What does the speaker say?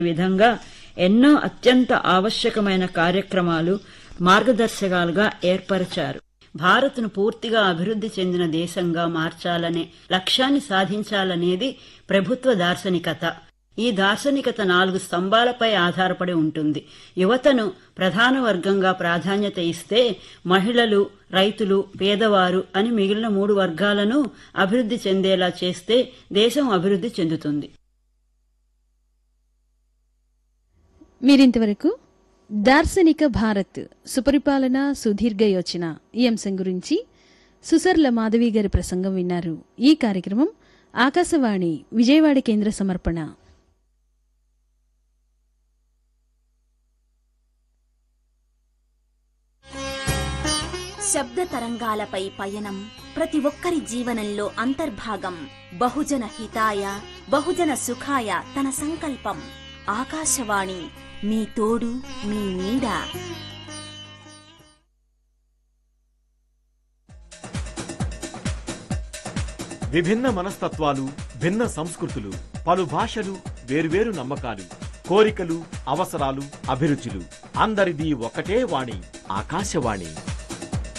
విధంగా ఎన్నో అత్యంత ఆవశ్యకమైన కార్యక్రమాలు మార్గదర్శకాలుగా ఏర్పరిచారు భారత్ను పూర్తిగా అభివృద్ధి చెందిన దేశంగా మార్చాలనే లక్ష్యాన్ని సాధించాలనేది ప్రభుత్వ దార్శనికత ఈ దార్శనికత నాలుగు స్తంభాలపై ఆధారపడి ఉంటుంది యువతను ప్రధాన వర్గంగా ప్రాధాన్యత ఇస్తే మహిళలు రైతులు పేదవారు అని మిగిలిన మూడు వర్గాలను అభివృద్ధి చెందేలా చేస్తే దేశం అభివృద్ధి చెందుతుంది మీరింతవరకు దార్శనిక భారత్ సుపరిపాలన సుదీర్ఘ యోచన ఈ అంశం గురించి సుసర్ల మాధవి గారి ప్రసంగం విన్నారు ఈ కార్యక్రమం ఆకాశవాణి విజయవాడ కేంద్ర సమర్పణ శబ్ద తరంగాలపై పయనం ప్రతి ఒక్కరి జీవనంలో అంతర్భాగం బహుజన హితాయ బహుజన సుఖాయ తన సంకల్పం ఆకాశవాణి మీ తోడు మీ నీడ విభిన్న మనస్తత్వాలు భిన్న సంస్కృతులు పలు భాషలు వేర్వేరు నమ్మకాలు కోరికలు అవసరాలు అభిరుచులు అందరిది ఒకటే వాణి ఆకాశవాణి